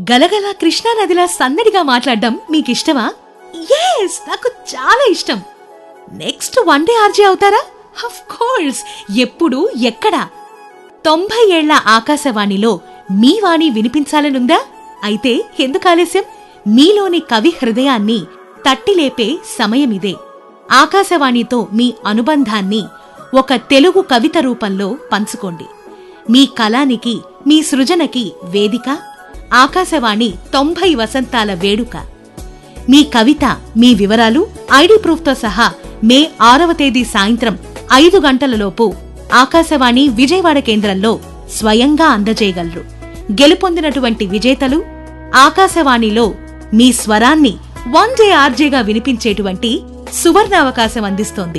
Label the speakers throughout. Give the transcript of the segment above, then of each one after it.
Speaker 1: గలగల కృష్ణానదిలా సందడిగా మాట్లాడడం మీకిష్టమా ఎస్ నాకు చాలా ఇష్టం నెక్స్ట్ వన్ డే ఆర్జే అవుతారా అఫ్ కోర్స్ ఎప్పుడు ఎక్కడ తొంభై ఏళ్ల ఆకాశవాణిలో మీ వాణి వినిపించాలనుందా అయితే ఎందుకు ఆలస్యం మీలోని కవి హృదయాన్ని తట్టిలేపే సమయమిదే ఆకాశవాణితో మీ అనుబంధాన్ని ఒక తెలుగు కవిత రూపంలో పంచుకోండి మీ కళానికి మీ సృజనకి వేదిక ఆకాశవాణి తొంభై వసంతాల వేడుక మీ కవిత మీ వివరాలు ఐడి ప్రూఫ్తో సహా మే ఆరవ తేదీ సాయంత్రం ఐదు గంటలలోపు ఆకాశవాణి విజయవాడ కేంద్రంలో స్వయంగా అందజేయగలరు గెలుపొందినటువంటి విజేతలు ఆకాశవాణిలో మీ స్వరాన్ని వన్ డే ఆర్జేగా వినిపించేటువంటి సువర్ణ అవకాశం అందిస్తోంది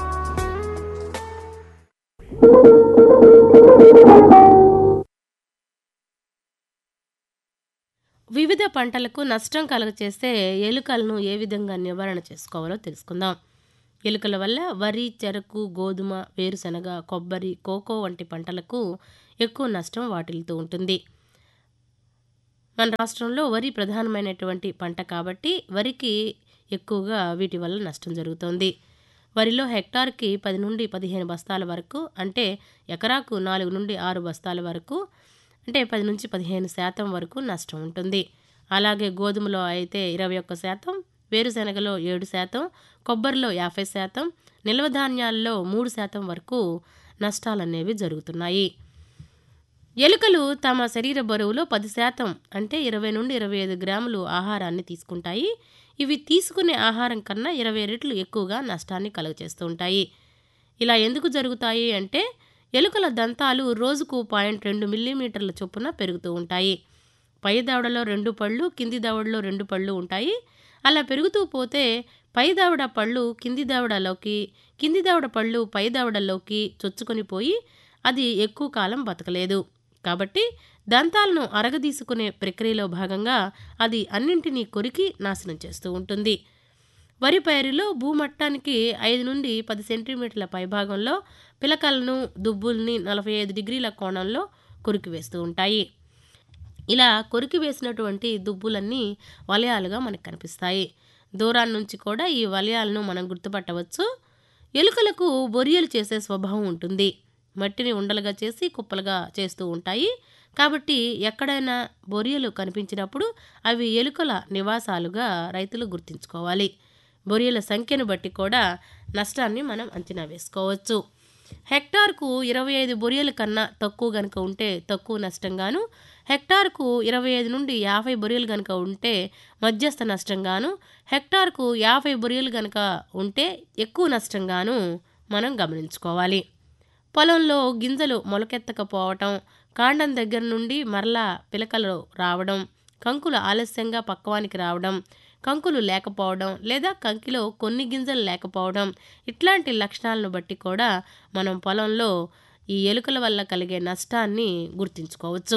Speaker 2: వివిధ పంటలకు నష్టం కలుగచేస్తే ఎలుకలను ఏ విధంగా నివారణ చేసుకోవాలో తెలుసుకుందాం ఎలుకల వల్ల వరి చెరకు గోధుమ వేరుశనగ కొబ్బరి కోకో వంటి పంటలకు ఎక్కువ నష్టం వాటిల్లుతూ ఉంటుంది మన రాష్ట్రంలో వరి ప్రధానమైనటువంటి పంట కాబట్టి వరికి ఎక్కువగా వీటి వల్ల నష్టం జరుగుతోంది వరిలో హెక్టార్కి పది నుండి పదిహేను బస్తాల వరకు అంటే ఎకరాకు నాలుగు నుండి ఆరు బస్తాల వరకు అంటే పది నుంచి పదిహేను శాతం వరకు నష్టం ఉంటుంది అలాగే గోధుమలో అయితే ఇరవై ఒక్క శాతం వేరుశెనగలో ఏడు శాతం కొబ్బరిలో యాభై శాతం నిల్వ ధాన్యాల్లో మూడు శాతం వరకు నష్టాలనేవి జరుగుతున్నాయి ఎలుకలు తమ శరీర బరువులో పది శాతం అంటే ఇరవై నుండి ఇరవై ఐదు గ్రాములు ఆహారాన్ని తీసుకుంటాయి ఇవి తీసుకునే ఆహారం కన్నా ఇరవై రెట్లు ఎక్కువగా నష్టాన్ని కలుగచేస్తూ ఉంటాయి ఇలా ఎందుకు జరుగుతాయి అంటే ఎలుకల దంతాలు రోజుకు పాయింట్ రెండు మిల్లీమీటర్ల చొప్పున పెరుగుతూ ఉంటాయి పై దవడలో రెండు పళ్ళు కింది దవడలో రెండు పళ్ళు ఉంటాయి అలా పెరుగుతూ పోతే పై దవడ పళ్ళు కింది దవడలోకి కింది దవడ పళ్ళు పై దవడలోకి చొచ్చుకొని పోయి అది ఎక్కువ కాలం బతకలేదు కాబట్టి దంతాలను అరగదీసుకునే ప్రక్రియలో భాగంగా అది అన్నింటినీ కొరికి నాశనం చేస్తూ ఉంటుంది వరి పైరులో భూమట్టానికి ఐదు నుండి పది సెంటీమీటర్ల పైభాగంలో పిలకలను దుబ్బుల్ని నలభై ఐదు డిగ్రీల కోణంలో కొరికివేస్తూ ఉంటాయి ఇలా కొరికి వేసినటువంటి దుబ్బులన్నీ వలయాలుగా మనకు కనిపిస్తాయి దూరాన్ని నుంచి కూడా ఈ వలయాలను మనం గుర్తుపట్టవచ్చు ఎలుకలకు బొరియలు చేసే స్వభావం ఉంటుంది మట్టిని ఉండలుగా చేసి కుప్పలుగా చేస్తూ ఉంటాయి కాబట్టి ఎక్కడైనా బొరియలు కనిపించినప్పుడు అవి ఎలుకల నివాసాలుగా రైతులు గుర్తించుకోవాలి బొరియల సంఖ్యను బట్టి కూడా నష్టాన్ని మనం అంచనా వేసుకోవచ్చు హెక్టార్కు ఇరవై ఐదు బొరియల కన్నా తక్కువ గనుక ఉంటే తక్కువ నష్టంగాను హెక్టార్కు ఇరవై ఐదు నుండి యాభై బొరియలు గనుక ఉంటే మధ్యస్థ నష్టంగాను హెక్టార్కు యాభై బొరియలు గనుక ఉంటే ఎక్కువ నష్టంగాను మనం గమనించుకోవాలి పొలంలో గింజలు మొలకెత్తకపోవటం కాండం దగ్గర నుండి మరలా పిలకలు రావడం కంకులు ఆలస్యంగా పక్వానికి రావడం కంకులు లేకపోవడం లేదా కంకిలో కొన్ని గింజలు లేకపోవడం ఇట్లాంటి లక్షణాలను బట్టి కూడా మనం పొలంలో ఈ ఎలుకల వల్ల కలిగే నష్టాన్ని గుర్తించుకోవచ్చు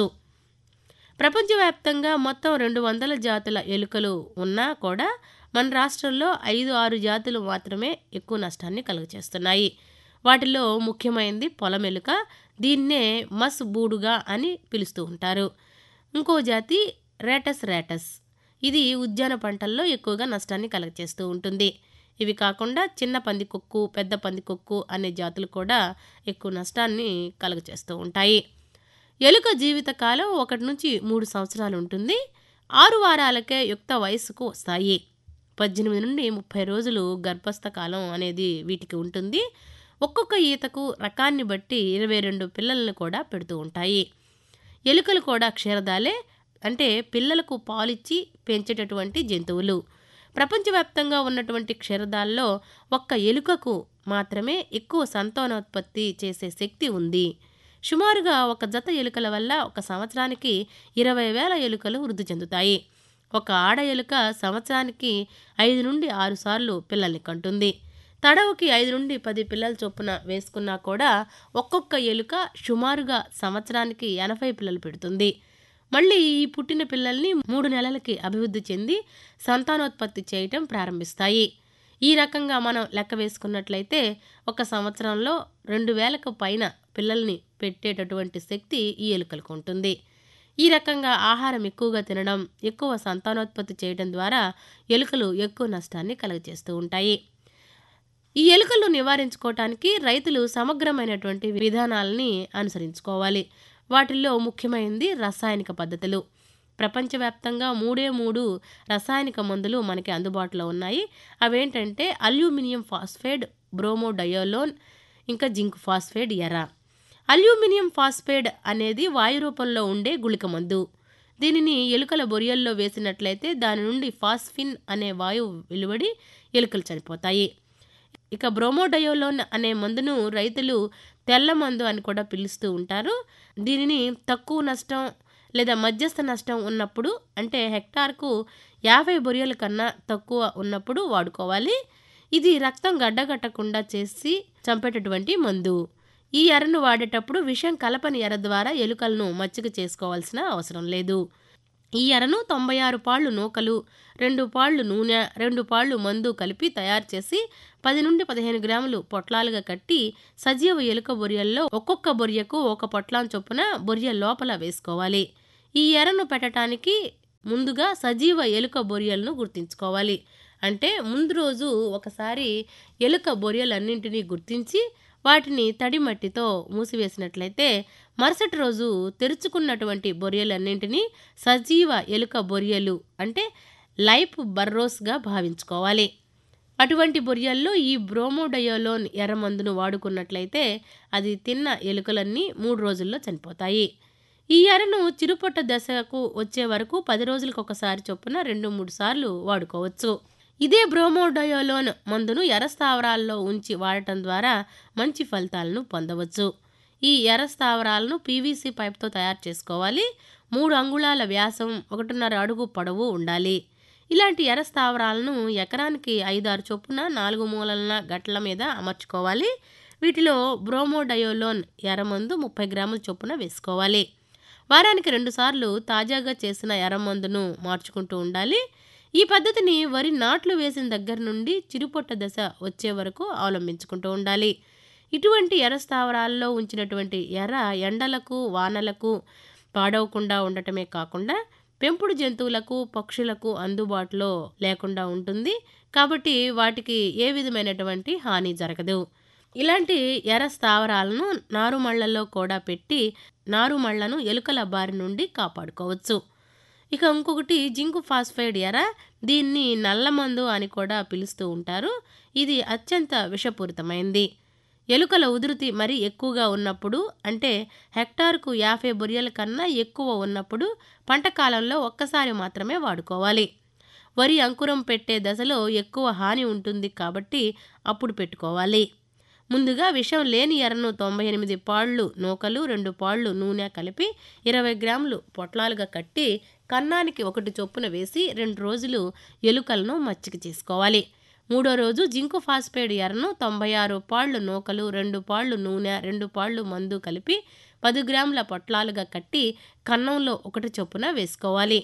Speaker 2: ప్రపంచవ్యాప్తంగా మొత్తం రెండు వందల జాతుల ఎలుకలు ఉన్నా కూడా మన రాష్ట్రంలో ఐదు ఆరు జాతులు మాత్రమే ఎక్కువ నష్టాన్ని కలుగచేస్తున్నాయి వాటిలో ముఖ్యమైనది పొలమెలుక దీన్నే మస్ బూడుగా అని పిలుస్తూ ఉంటారు ఇంకో జాతి రేటస్ రేటస్ ఇది ఉద్యాన పంటల్లో ఎక్కువగా నష్టాన్ని కలగచేస్తూ ఉంటుంది ఇవి కాకుండా చిన్న పందికొక్కు పెద్ద పందికొక్కు అనే జాతులు కూడా ఎక్కువ నష్టాన్ని కలుగచేస్తూ ఉంటాయి ఎలుక జీవితకాలం ఒకటి నుంచి మూడు సంవత్సరాలు ఉంటుంది ఆరు వారాలకే యుక్త వయస్సుకు వస్తాయి పద్దెనిమిది నుండి ముప్పై రోజులు గర్భస్థ కాలం అనేది వీటికి ఉంటుంది ఒక్కొక్క ఈతకు రకాన్ని బట్టి ఇరవై రెండు పిల్లలను కూడా పెడుతూ ఉంటాయి ఎలుకలు కూడా క్షీరదాలే అంటే పిల్లలకు పాలిచ్చి పెంచేటటువంటి జంతువులు ప్రపంచవ్యాప్తంగా ఉన్నటువంటి క్షీరదాల్లో ఒక్క ఎలుకకు మాత్రమే ఎక్కువ సంతానోత్పత్తి చేసే శక్తి ఉంది సుమారుగా ఒక జత ఎలుకల వల్ల ఒక సంవత్సరానికి ఇరవై వేల ఎలుకలు వృద్ధి చెందుతాయి ఒక ఆడ ఎలుక సంవత్సరానికి ఐదు నుండి ఆరు సార్లు పిల్లల్ని కంటుంది తడవుకి ఐదు నుండి పది పిల్లల చొప్పున వేసుకున్నా కూడా ఒక్కొక్క ఎలుక సుమారుగా సంవత్సరానికి ఎనభై పిల్లలు పెడుతుంది మళ్ళీ ఈ పుట్టిన పిల్లల్ని మూడు నెలలకి అభివృద్ధి చెంది సంతానోత్పత్తి చేయటం ప్రారంభిస్తాయి ఈ రకంగా మనం లెక్క వేసుకున్నట్లయితే ఒక సంవత్సరంలో రెండు వేలకు పైన పిల్లల్ని పెట్టేటటువంటి శక్తి ఈ ఎలుకలకు ఉంటుంది ఈ రకంగా ఆహారం ఎక్కువగా తినడం ఎక్కువ సంతానోత్పత్తి చేయడం ద్వారా ఎలుకలు ఎక్కువ నష్టాన్ని కలుగజేస్తూ ఉంటాయి ఈ ఎలుకలను నివారించుకోవటానికి రైతులు సమగ్రమైనటువంటి విధానాలని అనుసరించుకోవాలి వాటిల్లో ముఖ్యమైనది రసాయనిక పద్ధతులు ప్రపంచవ్యాప్తంగా మూడే మూడు రసాయనిక మందులు మనకి అందుబాటులో ఉన్నాయి అవేంటంటే అల్యూమినియం ఫాస్ఫేట్ బ్రోమోడయోలోన్ ఇంకా జింక్ ఫాస్ఫేట్ ఎరా అల్యూమినియం ఫాస్ఫేట్ అనేది వాయు రూపంలో ఉండే గుళిక మందు దీనిని ఎలుకల బొరియల్లో వేసినట్లయితే దాని నుండి ఫాస్ఫిన్ అనే వాయువు వెలువడి ఎలుకలు చనిపోతాయి ఇక బ్రోమోడయోలోన్ అనే మందును రైతులు తెల్ల మందు అని కూడా పిలుస్తూ ఉంటారు దీనిని తక్కువ నష్టం లేదా మధ్యస్థ నష్టం ఉన్నప్పుడు అంటే హెక్టార్కు యాభై బొరియల కన్నా తక్కువ ఉన్నప్పుడు వాడుకోవాలి ఇది రక్తం గడ్డగట్టకుండా చేసి చంపేటటువంటి మందు ఈ ఎరను వాడేటప్పుడు విషం కలపని ఎర ద్వారా ఎలుకలను మచ్చిక చేసుకోవాల్సిన అవసరం లేదు ఈ ఎరను తొంభై ఆరు పాళ్ళు నూకలు రెండు పాళ్ళు నూనె రెండు పాళ్ళు మందు కలిపి తయారు చేసి పది నుండి పదిహేను గ్రాములు పొట్లాలుగా కట్టి సజీవ ఎలుక బొరియల్లో ఒక్కొక్క బొరియకు ఒక పొట్లాం చొప్పున బొరియ లోపల వేసుకోవాలి ఈ ఎరను పెట్టడానికి ముందుగా సజీవ ఎలుక బొరియలను గుర్తించుకోవాలి అంటే ముందు రోజు ఒకసారి ఎలుక బొరియలన్నింటినీ గుర్తించి వాటిని తడి మట్టితో మూసివేసినట్లయితే మరుసటి రోజు తెరుచుకున్నటువంటి బొరియలన్నింటినీ సజీవ ఎలుక బొరియలు అంటే లైఫ్ బర్రోస్గా భావించుకోవాలి అటువంటి బొరియల్లో ఈ బ్రోమోడయోలోన్ ఎర్రమందును వాడుకున్నట్లయితే అది తిన్న ఎలుకలన్నీ మూడు రోజుల్లో చనిపోతాయి ఈ ఎరను చిరుపొట్ట దశకు వచ్చే వరకు పది రోజులకు ఒకసారి చొప్పున రెండు మూడు సార్లు వాడుకోవచ్చు ఇదే బ్రోమోడయోలోన్ మందును ఎర్ర స్థావరాల్లో ఉంచి వాడటం ద్వారా మంచి ఫలితాలను పొందవచ్చు ఈ ఎర్ర స్థావరాలను పీవీసీ పైప్తో తయారు చేసుకోవాలి మూడు అంగుళాల వ్యాసం ఒకటిన్నర అడుగు పొడవు ఉండాలి ఇలాంటి ఎర్ర స్థావరాలను ఎకరానికి ఐదారు చొప్పున నాలుగు మూలల గట్ల మీద అమర్చుకోవాలి వీటిలో బ్రోమోడయోలోన్ ఎర్రమందు ముప్పై గ్రాముల చొప్పున వేసుకోవాలి వారానికి రెండుసార్లు తాజాగా చేసిన ఎర్రమందును మార్చుకుంటూ ఉండాలి ఈ పద్ధతిని వరి నాట్లు వేసిన దగ్గర నుండి చిరుపొట్ట దశ వచ్చే వరకు అవలంబించుకుంటూ ఉండాలి ఇటువంటి ఎర్ర స్థావరాల్లో ఉంచినటువంటి ఎర్ర ఎండలకు వానలకు పాడవకుండా ఉండటమే కాకుండా పెంపుడు జంతువులకు పక్షులకు అందుబాటులో లేకుండా ఉంటుంది కాబట్టి వాటికి ఏ విధమైనటువంటి హాని జరగదు ఇలాంటి ఎర్ర స్థావరాలను నారుమళ్లలో కూడా పెట్టి నారుమళ్లను ఎలుకల బారి నుండి కాపాడుకోవచ్చు ఇక ఇంకొకటి జింకు ఫాస్ఫైడ్ ఎర దీన్ని నల్లమందు అని కూడా పిలుస్తూ ఉంటారు ఇది అత్యంత విషపూరితమైంది ఎలుకల ఉధృతి మరీ ఎక్కువగా ఉన్నప్పుడు అంటే హెక్టార్కు యాభై బొరియల కన్నా ఎక్కువ ఉన్నప్పుడు పంట కాలంలో ఒక్కసారి మాత్రమే వాడుకోవాలి వరి అంకురం పెట్టే దశలో ఎక్కువ హాని ఉంటుంది కాబట్టి అప్పుడు పెట్టుకోవాలి ముందుగా విషం లేని ఎర్రను తొంభై ఎనిమిది పాళ్ళు నూకలు రెండు పాళ్ళు నూనె కలిపి ఇరవై గ్రాములు పొట్లాలుగా కట్టి కన్నానికి ఒకటి చొప్పున వేసి రెండు రోజులు ఎలుకలను మచ్చిక చేసుకోవాలి మూడో రోజు జింకు ఫాస్ఫేట్ ఎర్రను తొంభై ఆరు పాళ్ళు నూకలు రెండు పాళ్ళు నూనె రెండు పాళ్ళు మందు కలిపి పది గ్రాముల పొట్లాలుగా కట్టి కన్నంలో ఒకటి చొప్పున వేసుకోవాలి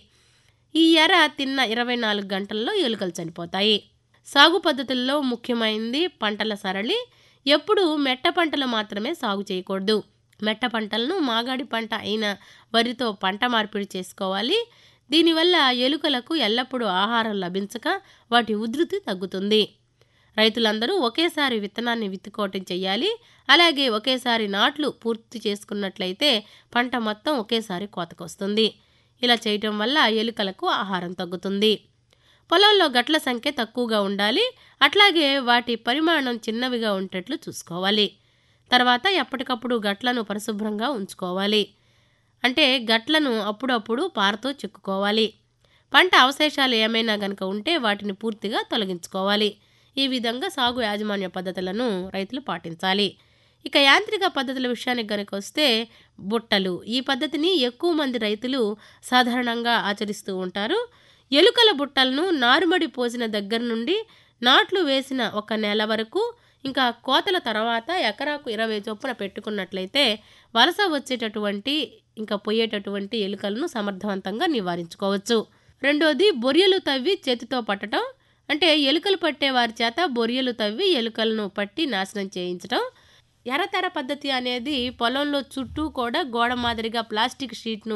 Speaker 2: ఈ ఎర తిన్న ఇరవై నాలుగు గంటల్లో ఎలుకలు చనిపోతాయి సాగు పద్ధతుల్లో ముఖ్యమైనది పంటల సరళి ఎప్పుడు మెట్ట పంటలు మాత్రమే సాగు చేయకూడదు మెట్ట పంటలను మాగాడి పంట అయిన వరితో పంట మార్పిడి చేసుకోవాలి దీనివల్ల ఎలుకలకు ఎల్లప్పుడూ ఆహారం లభించక వాటి ఉధృతి తగ్గుతుంది రైతులందరూ ఒకేసారి విత్తనాన్ని విత్తుకోవటం చెయ్యాలి అలాగే ఒకేసారి నాట్లు పూర్తి చేసుకున్నట్లయితే పంట మొత్తం ఒకేసారి కోతకొస్తుంది ఇలా చేయటం వల్ల ఎలుకలకు ఆహారం తగ్గుతుంది పొలంలో గట్ల సంఖ్య తక్కువగా ఉండాలి అట్లాగే వాటి పరిమాణం చిన్నవిగా ఉండేట్లు చూసుకోవాలి తర్వాత ఎప్పటికప్పుడు గట్లను పరిశుభ్రంగా ఉంచుకోవాలి అంటే గట్లను అప్పుడప్పుడు పారతో చెక్కుకోవాలి పంట అవశేషాలు ఏమైనా గనక ఉంటే వాటిని పూర్తిగా తొలగించుకోవాలి ఈ విధంగా సాగు యాజమాన్య పద్ధతులను రైతులు పాటించాలి ఇక యాంత్రిక పద్ధతుల విషయానికి గనక వస్తే బుట్టలు ఈ పద్ధతిని ఎక్కువ మంది రైతులు సాధారణంగా ఆచరిస్తూ ఉంటారు ఎలుకల బుట్టలను నారుమడి పోసిన దగ్గర నుండి నాట్లు వేసిన ఒక నెల వరకు ఇంకా కోతల తర్వాత ఎకరాకు ఇరవై చొప్పున పెట్టుకున్నట్లయితే వలస వచ్చేటటువంటి ఇంకా పోయేటటువంటి ఎలుకలను సమర్థవంతంగా నివారించుకోవచ్చు రెండోది బొరియలు తవ్వి చేతితో పట్టడం అంటే ఎలుకలు పట్టే వారి చేత బొరియలు తవ్వి ఎలుకలను పట్టి నాశనం చేయించడం ఎర్రతెర పద్ధతి అనేది పొలంలో చుట్టూ కూడా గోడ మాదిరిగా ప్లాస్టిక్ షీట్ను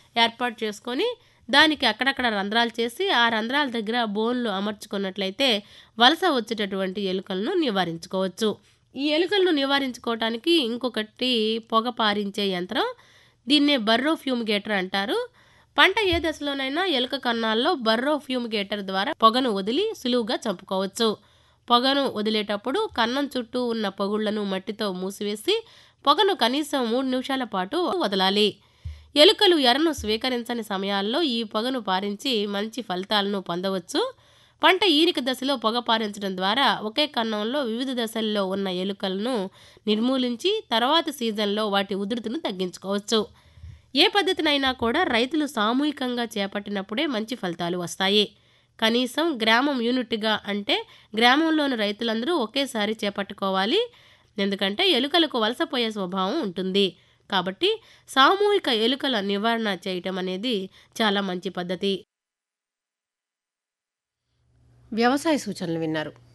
Speaker 2: ఏర్పాటు చేసుకొని దానికి అక్కడక్కడ రంధ్రాలు చేసి ఆ రంధ్రాల దగ్గర బోన్లు అమర్చుకున్నట్లయితే వలస వచ్చేటటువంటి ఎలుకలను నివారించుకోవచ్చు ఈ ఎలుకలను నివారించుకోవటానికి ఇంకొకటి పొగ పారించే యంత్రం దీన్నే బర్రో ఫ్యూమిగేటర్ అంటారు పంట ఏ దశలోనైనా ఎలుక కన్నాల్లో బర్రో ఫ్యూమిగేటర్ ద్వారా పొగను వదిలి సులువుగా చంపుకోవచ్చు పొగను వదిలేటప్పుడు కన్నం చుట్టూ ఉన్న పొగుళ్లను మట్టితో మూసివేసి పొగను కనీసం మూడు నిమిషాల పాటు వదలాలి ఎలుకలు ఎరను స్వీకరించని సమయాల్లో ఈ పొగను పారించి మంచి ఫలితాలను పొందవచ్చు పంట ఈరిక దశలో పొగ పారించడం ద్వారా ఒకే కన్నంలో వివిధ దశల్లో ఉన్న ఎలుకలను నిర్మూలించి తర్వాత సీజన్లో వాటి ఉధృతిని తగ్గించుకోవచ్చు ఏ పద్ధతినైనా కూడా రైతులు సామూహికంగా చేపట్టినప్పుడే మంచి ఫలితాలు వస్తాయి కనీసం గ్రామం యూనిట్గా అంటే గ్రామంలోని రైతులందరూ ఒకేసారి చేపట్టుకోవాలి ఎందుకంటే ఎలుకలకు వలసపోయే స్వభావం ఉంటుంది కాబట్టి సామూహిక ఎలుకల నివారణ చేయటం అనేది చాలా మంచి పద్ధతి
Speaker 3: వ్యవసాయ సూచనలు విన్నారు